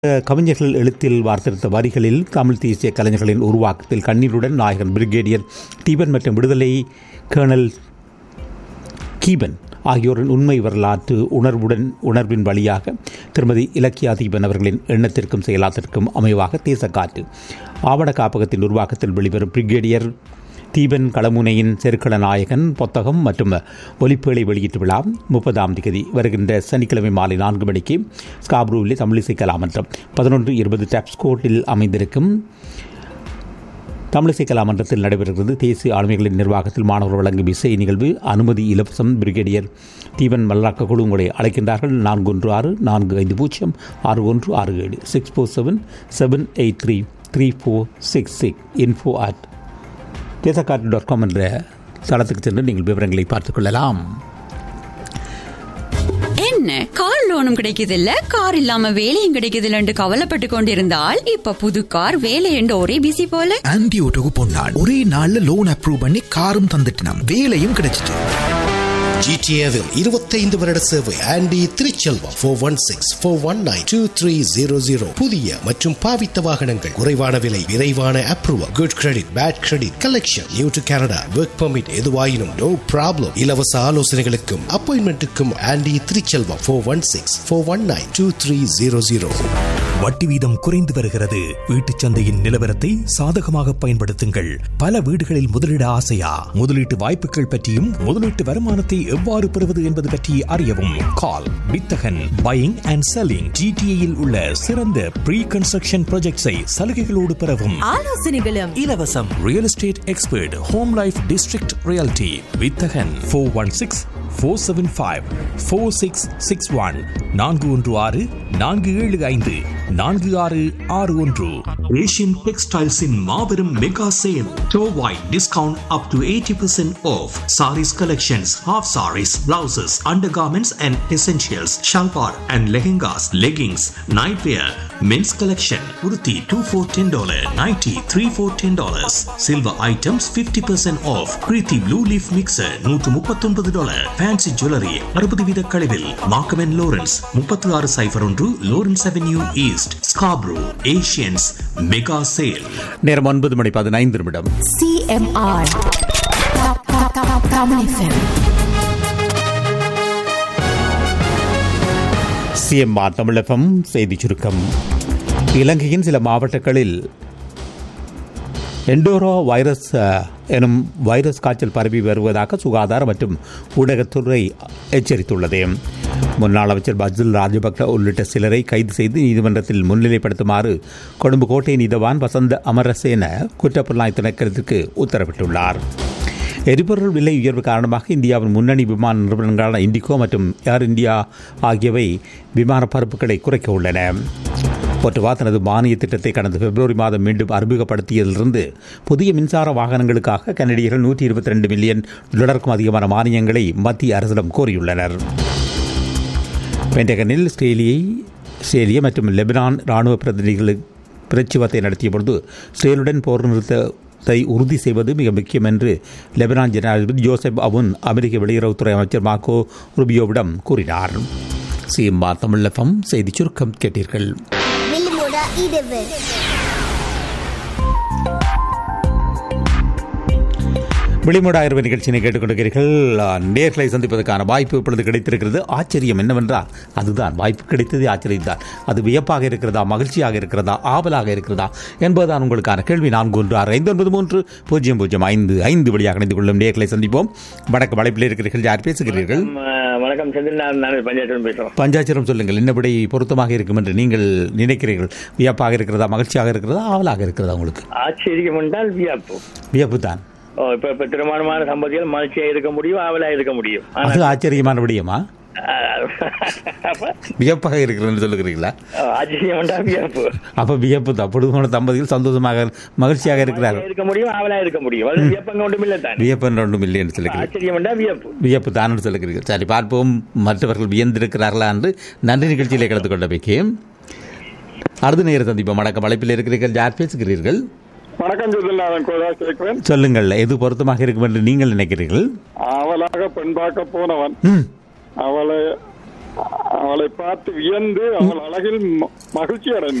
கவிஞர்கள் எழுத்தில் வார்த்தெடுத்த வரிகளில் தமிழ் தேசிய கலைஞர்களின் உருவாக்கத்தில் கண்ணீருடன் நாயகன் பிரிகேடியர் தீபன் மற்றும் விடுதலை கேர்னல் கீபன் ஆகியோரின் உண்மை வரலாற்று உணர்வுடன் உணர்வின் வழியாக திருமதி இலக்கியா தீபன் அவர்களின் எண்ணத்திற்கும் செயலாத்திற்கும் அமைவாக தேசக்காற்று ஆவண காப்பகத்தின் உருவாக்கத்தில் வெளிவரும் பிரிகேடியர் தீபன் களமுனையின் செருக்கள நாயகன் புத்தகம் மற்றும் ஒலிப்புகளை வெளியீட்டு விழா முப்பதாம் தேதி வருகின்ற சனிக்கிழமை மாலை நான்கு மணிக்கு ஸ்காப்ரூவிலே தமிழிசை கலாமன்றம் பதினொன்று இருபது டேப்ஸ்கோட்டில் அமைந்திருக்கும் தமிழிசை கலாமன்றத்தில் நடைபெறுகிறது தேசிய ஆளுமைகளின் நிர்வாகத்தில் மாணவர்கள் வழங்கும் இசை நிகழ்வு அனுமதி இலவசம் பிரிகேடியர் தீபன் மல்லாக்க குழு உங்களை அழைக்கின்றார்கள் நான்கு ஒன்று ஆறு நான்கு ஐந்து பூஜ்ஜியம் ஆறு ஒன்று ஆறு ஏழு six four seven seven eight three three four six six info at தேசக்கார்டு டாட் காம் என்ற தளத்துக்கு சென்று நீங்கள் விவரங்களை பார்த்துக் கொள்ளலாம் என்ன கார் லோனும் கிடைக்குது இல்ல கார் இல்லாம வேலையும் கிடைக்குது இல்லன்னு கவலைப்பட்டு கொண்டிருந்தால் இப்ப புது கார் வேலை என்று ஒரே பிசி போல ஆன்டி ஓட்டோக்கு பொன்னாள் ஒரே நாள்ல லோன் அப்ரூவ் பண்ணி காரும் தந்துட்டினாம் வேலையும் கிடைச்சிட்டு ஜிடிஏவில் இருபத்தைந்து வருட சேவை Andy Thiruchelvam four one six four one nine two three zero zero புதிய மற்றும் பாவித்த வாகனங்கள் குறைவான விலை விரைவான approval good credit bad credit collection new to Canada work permit எதுவாயினும் நோ ப்ராப்ளம் இலவச ஆலோசனைகளுக்கும் அப்பாயின்மெண்ட்டுக்கும் Andy Thiruchelvam four one six four one nine two three zero zero வட்டி வீதம் குறைந்து வருகிறது வீட்டுச் சந்தையின் நிலவரத்தை சாதகமாக பயன்படுத்துங்கள் பல வீடுகளில் முதலீட ஆசையா முதலீட்டு வாய்ப்புகள் பற்றியும் முதலீட்டு வருமானத்தை எவ்வாறு பெறுவது என்பது பற்றி அறியவும் கால் வித்தகன் பையிங் அண்ட் செல்லிங் ஜிடிஏயில் உள்ள சிறந்த ப்ரீ கன்ஸ்ட்ரக்ஷன் ப்ராஜெக்ட்ஸை சலுகைகளோடு பெறவும் ஆலோசனைகளும் இலவசம் real estate expert home life district reality வித்தகன் four one six four seven five four six six one நான்கு ஒன்று ஆறு நான்கு ஏழு ஐந்து நான்கு ஆறு ஆறு ஒன்று ஏஷியன் டெக்ஸ்டைல்ஸின் மாபெரும் மெகா சேல் டோவாய் discount up to eighty percent off sarees collections half sarees blouses undergarments and essentials salwar and lehengas leggings nightwear men's collection உடுத்தி two for ten dollar ninety three for ten dollars silver items fifty percent off Preethi blue leaf mixer நூற்று முப்பத்தொன்பது dollar fancy jewellery அறுபது வீத கழிவில் மார்க்கமென் Lawrence முப்பத்தி ஆறு cipher ஒன்று Lawrence avenue east Scarborough Asians mega sale நேரம் ஒன்பது மணி பதினைந்து நிமிடம் சிஎம்ஆர் தமிழ் FM. சிஎம்ஆர் தமிழகம் செய்தி சுருக்கம் இலங்கையின் சில மாவட்டங்களில் எண்டோரோ வைரஸ் அஹ், எனும் வைரஸ் காய்ச்சல் பரவி வருவதாக சுகாதார மற்றும் ஊடகத்துறை எச்சரித்துள்ளது முன்னாள் அமைச்சர் பஜில் ராஜபக்த உள்ளிட்ட சிலரை கைது செய்து நீதிமன்றத்தில் முன்னிலைப்படுத்துமாறு கொழும்பு கோட்டை நீதவான் வசந்த அமரசேன குற்றப்புலனாய் திணைக்களத்திற்கு உத்தரவிட்டுள்ளார் எரிபொருள் விலை உயர்வு காரணமாக இந்தியாவின் முன்னணி விமான நிறுவனங்களான இண்டிகோ மற்றும் ஏர் இந்தியா ஆகியவை விமான பரப்புகளை குறைக்க உள்ளன ஒட்டுவா தனது மானிய திட்டத்தை கடந்த பிப்ரவரி மாதம் மீண்டும் அறிமுகப்படுத்தியதிலிருந்து புதிய மின்சார வாகனங்களுக்காக கனடியர்கள் நூற்றி இருபத்தி ரெண்டு மில்லியன் டாலருக்கும் அதிகமான மானியங்களை மத்திய அரசிடம் கோரியுள்ளனர் பென்டகனில் ஸ்ரேலியை ஸ்ரேலிய மற்றும் லெபனான் ராணுவ பிரதிநிதிகள் பிரச்சுவத்தை நடத்திய பொழுது இஸ்ரேலுடன் போர் நிறுத்தத்தை உறுதி செய்வது மிக முக்கியம் என்று லெபனான் ஜனாதிபதி ஜோசப் அவுன் அமெரிக்க வெளியுறவுத்துறை அமைச்சர் மார்க்கோ ருபியோவிடம் கூறினார் சிஎம்ஆர் தமிழகம் செய்தி சுருக்கம் கேட்டீர்கள் Millimuda Idevel. விளிமுடாயிரம் நிகழ்ச்சியினை கேட்டுக்கொண்டிருக்கிறீர்கள் நேர்களை சந்திப்பதற்கான வாய்ப்பு இப்பொழுது கிடைத்திருக்கிறது ஆச்சரியம் என்னவென்றால் அதுதான் வாய்ப்பு கிடைத்தது ஆச்சரியம் தான் அது வியப்பாக இருக்கிறதா மகிழ்ச்சியாக இருக்கிறதா ஆவலாக இருக்கிறதா என்பதுதான் உங்களுக்கான கேள்வி நான்கு ஒன்று ஆறு ஐந்து ஒன்பது மூன்று பூஜ்ஜியம் பூஜ்ஜியம் ஐந்து ஐந்து வழியாக இணைந்து கொள்ளும் நேர்களை சந்திப்போம் வடக்கு வளைப்பில் இருக்கிறீர்கள் யார் பேசுகிறீர்கள் ஆ, வணக்கம் செந்தில் நான் நான் பஞ்சாயத்து பேசுறோம் பஞ்சாட்சரம் சொல்லுங்கள் என்ன விடை பொருத்தமாக இருக்கும் என்று நீங்கள் நினைக்கிறீர்கள் வியப்பாக இருக்கிறதா மகிழ்ச்சியாக இருக்கிறதா ஆவலாக இருக்கிறதா உங்களுக்கு ஆச்சரியம் என்றால் வியப்பு வியப்பு தான் ஓ இப்ப இப்ப திருமணமான சம்பதிகள் மகிழ்ச்சியா இருக்க முடியும் ஆவலா இருக்க முடியும் அது ஆனால், ஆச்சரியமான விடயமா ஆ, அப்ப, வியப்பாக இருக்கிறதுன்னு சொல்லுகிறீங்களா ஆ, ஆச்சரியம் என்றால் வியப்பு அப்ப வியப்பு தான் பொழுதுமான தம்பதிகள் சந்தோஷமாக மகிழ்ச்சியாக இருக்கிறார் மகிழ்ச்சியா இருக்க முடியும் ஆவலா இருக்க முடியும் அது வியப்பங்க ஒன்றும் இல்லை தான் வியப்பு என்ற ஒன்றும் இல்லை என்று சொல்லுகிறீர்கள் ஆச்சரியம் என்றால் வியப்பு வியப்பு தான் என்று சொல்லுகிறீர்கள் சரி பார்ப்போம் மற்றவர்கள் வியந்திருக்கிறார்களா என்று நன்றி நிகழ்ச்சியிலே கலந்து கொண்ட வைக்கே அடுத்த நேர சந்திப்போம் வணக்கம் அழைப்பில் இருக்கிறீர்கள் யார் பேசுகிறீர்கள் வணக்கம் ஜெகநாதன் கோதாஸ் இருக்கிறேன் சொல்லுங்கள் எது பொருத்தமாக இருக்கும் என்று நீங்கள் நினைக்கிறீர்கள் அவளாக பெண் பார்க்க போனவன் ம் அவளை அவளை பார்த்து வியந்து அவள் அழகில் ம- மகிழ்ச்சி அடைந்தார்